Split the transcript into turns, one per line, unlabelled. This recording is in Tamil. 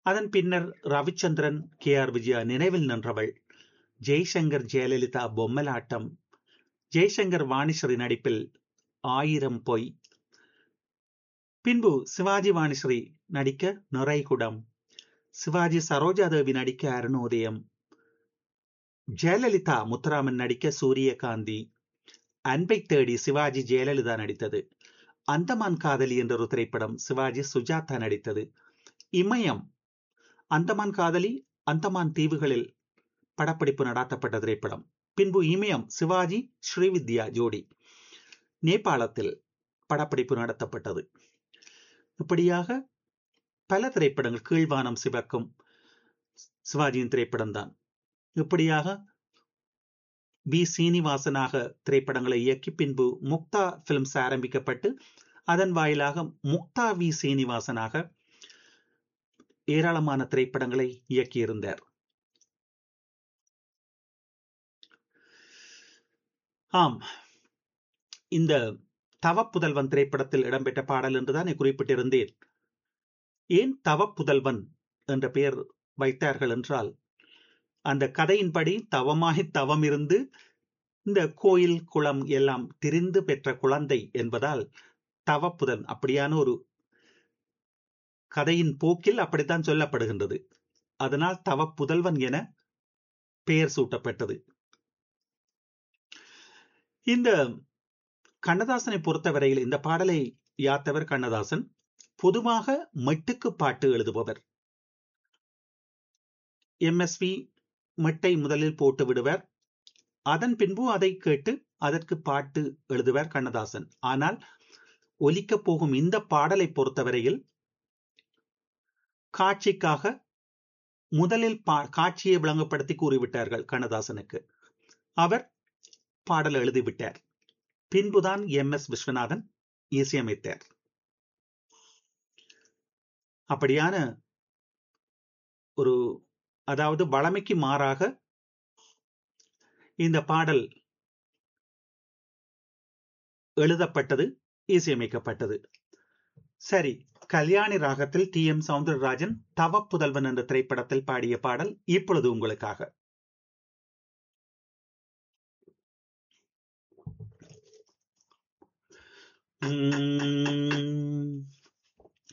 அதன் பின்னர் ரவிச்சந்திரன் கே ஆர் விஜயா நினைவில் நின்றவள் ஜெய்சங்கர் ஜெயலலிதா பொம்மலாட்டம் ஜெய்சங்கர் வாணிஸ்வரி நடிப்பில் ஆயிரம் பொய் பின்பு சிவாஜி வாணிஸ்வரி நடிக்க நுரைகுடம் சிவாஜி சரோஜாதேவி நடிக்க அருணோதயம் ஜெயலலிதா முத்துராமன் நடிக்க சூரியகாந்தி அன்பை தேடி சிவாஜி ஜெயலலிதா நடித்தது அந்தமான் காதலி என்ற ஒரு திரைப்படம் சிவாஜி சுஜாதா நடித்தது இமயம் அந்தமான் காதலி அந்தமான் தீவுகளில் படப்பிடிப்பு நடாத்தப்பட்ட திரைப்படம் பின்பு இமயம் சிவாஜி ஸ்ரீவித்யா ஜோடி நேபாளத்தில் படப்பிடிப்பு நடத்தப்பட்டது இப்படியாக பல திரைப்படங்கள் கீழ்வானம் சிவக்கும் சிவாஜியின் திரைப்படம் தான் இப்படியாக வி சீனிவாசனாக திரைப்படங்களை இயக்கி பின்பு முக்தா பிலிம்ஸ் ஆரம்பிக்கப்பட்டு அதன் வாயிலாக முக்தா வி சீனிவாசனாக ஏராளமான திரைப்படங்களை இயக்கியிருந்தார் ஆம் இந்த தவப்புதல்வன் திரைப்படத்தில் இடம்பெற்ற பாடல் என்றுதான் குறிப்பிட்டிருந்தேன் ஏன் தவப்புதல்வன் என்ற பெயர் வைத்தார்கள் என்றால் அந்த கதையின்படி தவமாய் தவம் இருந்து இந்த கோயில் குளம் எல்லாம் திரிந்து பெற்ற குழந்தை என்பதால் தவப்புதன் அப்படியான ஒரு கதையின் போக்கில் அப்படித்தான் சொல்லப்படுகின்றது அதனால் தவப்புதல்வன் என பெயர் சூட்டப்பட்டது இந்த கண்ணதாசனை பொறுத்தவரையில் இந்த பாடலை யாத்தவர் கண்ணதாசன் பொதுவாக மெட்டுக்கு பாட்டு எழுதுபவர் எம்எஸ்வி மெட்டை முதலில் போட்டு விடுவர் அதன் பின்பு அதை கேட்டு அதற்கு பாட்டு எழுதுவார் கண்ணதாசன் ஆனால் ஒலிக்க போகும் இந்த பாடலை பொறுத்தவரையில் காட்சிக்காக முதலில் காட்சியை விளங்கப்படுத்தி கூறிவிட்டார்கள் கண்ணதாசனுக்கு அவர் பாடல் எழுதிவிட்டார் பின்புதான் எம் எஸ் விஸ்வநாதன் இசையமைத்தார் அப்படியான ஒரு அதாவது வளமைக்கு மாறாக இந்த பாடல் எழுதப்பட்டது இசையமைக்கப்பட்டது சரி கல்யாணி ராகத்தில் டி எம் சவுந்தரராஜன் தவ புதல்வன் என்ற திரைப்படத்தில் பாடிய பாடல் இப்பொழுது உங்களுக்காக உம்